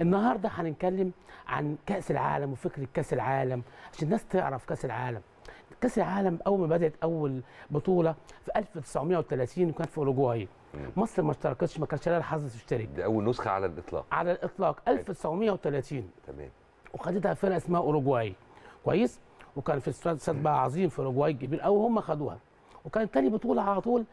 النهارده هنتكلم عن كاس العالم وفكره كاس العالم عشان الناس تعرف كاس العالم كاس العالم اول ما بدات اول بطوله في 1930 كانت في اوروجواي مصر ما اشتركتش ما كانش لها الحظ تشترك دي اول نسخه على الاطلاق على الاطلاق 1930 تمام وخدتها فرقه اسمها اوروجواي كويس وكان في استاد استاد بقى عظيم في اوروجواي كبير قوي هم خدوها وكانت تاني بطوله على طول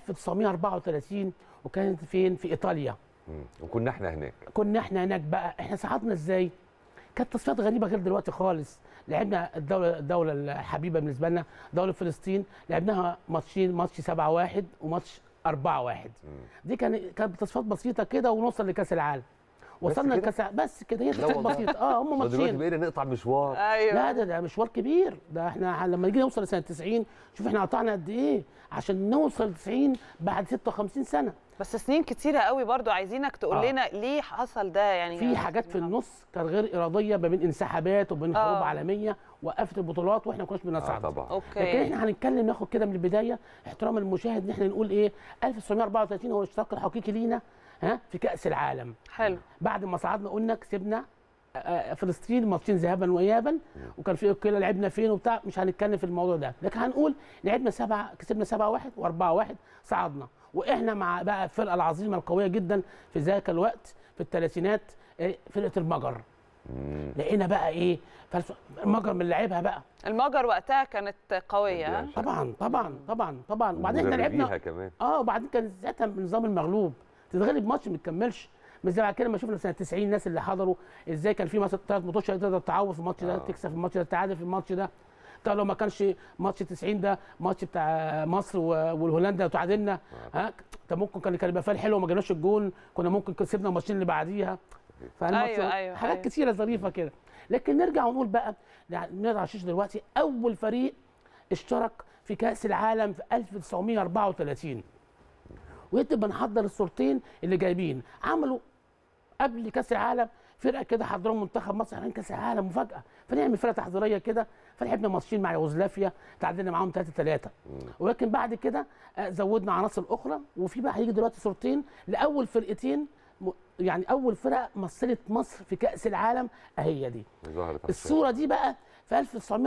1934 وكانت فين في ايطاليا مم. وكنا احنا هناك كنا احنا هناك بقى احنا صعدنا ازاي كانت تصفيات غريبه غير دلوقتي خالص لعبنا الدوله الدوله الحبيبه بالنسبه لنا دوله فلسطين لعبناها ماتشين ماتش 7 1 وماتش 4 1 دي كان كانت تصفيات بسيطه كده ونوصل لكاس العالم وصلنا كده؟ لكاس العالم بس كده هي لا تصفيات والله. بسيطه اه هم ده دلوقتي ماتشين بقينا نقطع مشوار ايوه لا ده ده مشوار كبير ده احنا لما نيجي نوصل لسنه 90 شوف احنا قطعنا قد ايه عشان نوصل 90 بعد 56 سنه بس سنين كتيره قوي برضو عايزينك تقول آه. لنا ليه حصل ده يعني في حاجات في النص كانت غير اراديه ما بين انسحابات وبين آه. حروب عالميه وقفت البطولات واحنا ما كناش اه بنصعد طبعا اوكي لكن احنا هنتكلم ناخد كده من البدايه احترام المشاهد ان احنا نقول ايه 1934 هو الاشتراك الحقيقي لينا ها في كاس العالم حلو بعد ما صعدنا قلنا كسبنا آه، آه، فلسطين ماتشين ذهابا وايابا وكان في اوكيلا لعبنا فين وبتاع مش هنتكلم في الموضوع ده لكن هنقول لعبنا سبعه كسبنا 7 1 و4 1 صعدنا واحنا مع بقى الفرقه العظيمه القويه جدا في ذاك الوقت في الثلاثينات آه، فرقه المجر مم. لقينا بقى ايه فالف- المجر من لعبها بقى المجر وقتها كانت قويه ها؟ طبعا طبعا طبعا طبعا وبعدين احنا ومدربيها لعبنا كمان اه وبعدين كان ساعتها النظام المغلوب تتغلب ماتش ما تكملش مش زي بعد كده لما شفنا سنه 90 الناس اللي حضروا ازاي كان في مثلا ثلاث ماتشات تقدر تعوض في الماتش ده آه. تكسب في الماتش ده تعادل في الماتش ده طب لو ما كانش ماتش 90 ده ماتش بتاع مصر و- والهولندا وتعادلنا ها طب ممكن كان كان يبقى فال حلو وما جبناش الجون كنا ممكن كسبنا الماتشين اللي بعديها فالماتش أيوة، أيوة، حاجات أيوة. كتيره ظريفه كده لكن نرجع ونقول بقى يعني نرجع على الشاشه دلوقتي اول فريق اشترك في كاس العالم في 1934 وتبقى نحضر الصورتين اللي جايبين عملوا قبل كاس العالم فرقه كده حضروا منتخب مصر عشان كاس العالم مفاجاه فنعمل فرقه تحضيريه كده فلعبنا ماتشين مع يوغوسلافيا تعادلنا معاهم 3 3 ولكن بعد كده آه، زودنا عناصر اخرى وفي بقى هيجي دلوقتي صورتين لاول فرقتين م- يعني اول فرقه مثلت مصر في كاس العالم اهي دي ظهرت على الشاشة. الصوره دي بقى في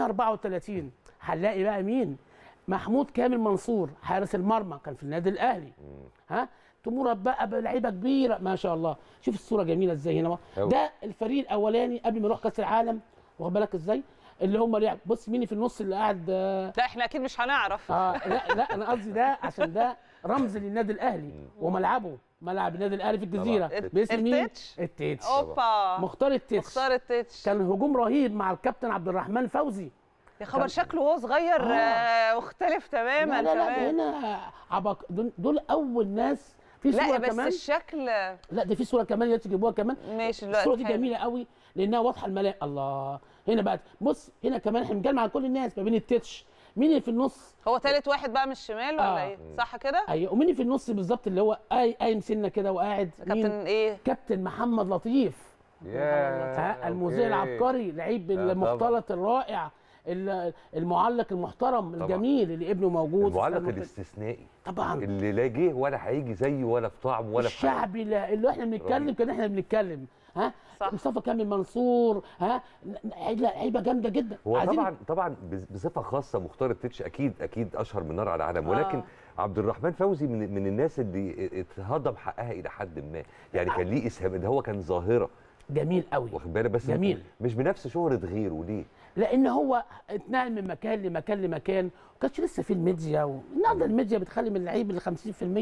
1934 هنلاقي بقى مين محمود كامل منصور حارس المرمى كان في النادي الاهلي ها تمر بقى بلعيبه كبيره ما شاء الله شوف الصوره جميله ازاي هنا بقى. أوي. ده الفريق الاولاني قبل ما يروح كاس العالم واخد بالك ازاي اللي هم لعب بص مين في النص اللي قاعد آه لا احنا اكيد مش هنعرف آه لا لا انا قصدي ده عشان ده رمز للنادي الاهلي وملعبه ملعب النادي الاهلي في الجزيره طبعاً. باسم مين؟ التتش؟ التتش اوبا مختار التتش مختار التتش كان هجوم رهيب مع الكابتن عبد الرحمن فوزي يا خبر شكله وهو صغير آه. آه، مختلف تماما لا لا لا ده كمان هنا عبق دول, دول اول ناس في صوره لا بس كمان الشكل لا ده في صوره كمان يا ريت تجيبوها كمان ماشي دلوقتي الصوره دي حلو. جميله قوي لانها واضحه الملاء الله هنا بقى بص هنا كمان احنا بنتكلم على كل الناس ما بين التتش مين اللي في النص هو تالت واحد بقى من الشمال ولا آه. ايه صح كده ايوه ومين اللي في النص بالظبط اللي هو قاي- قايم سنه كده وقاعد كابتن مين ايه كابتن محمد لطيف ياه ها المذيع أوكي. العبقري لعيب لا، المختلط الرائع ال- المعلق المحترم طبعاً. الجميل اللي ابنه موجود في المعلق استاد الاستثنائي طبعا اللي لا جه ولا هيجي زيه ولا في طعم ولا في حاجه الشعبي اللي اللي احنا بنتكلم رهيب. كده احنا بنتكلم ها صح. مصطفى كامل منصور ها لا لعيبه جامده جدا هو عايزين- طبعا طبعا بز- بصفه خاصه مختار التتش اكيد اكيد اشهر من نار على العالم ولكن آه. عبد الرحمن فوزي من من الناس اللي اتهضم حقها الى حد ما يعني كان ليه اسهام ده هو كان ظاهره جميل قوي واخد بالك بس جميل. مش بنفس شهره غيره ليه لان هو اتنقل من مكان لمكان لمكان ما كانش لسه في الميديا و... النهارده الميديا بتخلي من اللعيب ال 50%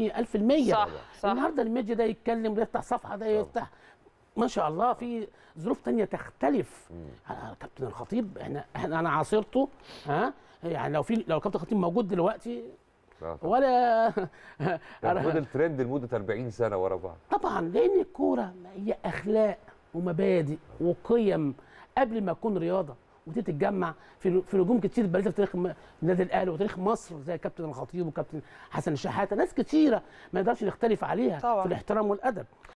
1000% صح صح النهارده الميديا ده يتكلم وده يفتح صفحه ده يفتح ما شاء الله في ظروف تانية تختلف آه، كابتن الخطيب احنا احنا انا عاصرته ها يعني لو في لو كابتن الخطيب موجود دلوقتي آه طبعاً. ولا كان فضل ترند لمده 40 سنه ورا بعض طبعا لان الكوره هي اخلاق ومبادئ وقيم قبل ما تكون رياضه ودي تتجمع في في نجوم كتير بارزه في تاريخ م- النادي الاهلي وتاريخ مصر زي كابتن الخطيب وكابتن حسن الشحاته ناس كتيره ما نقدرش نختلف عليها طبعاً. في الاحترام والادب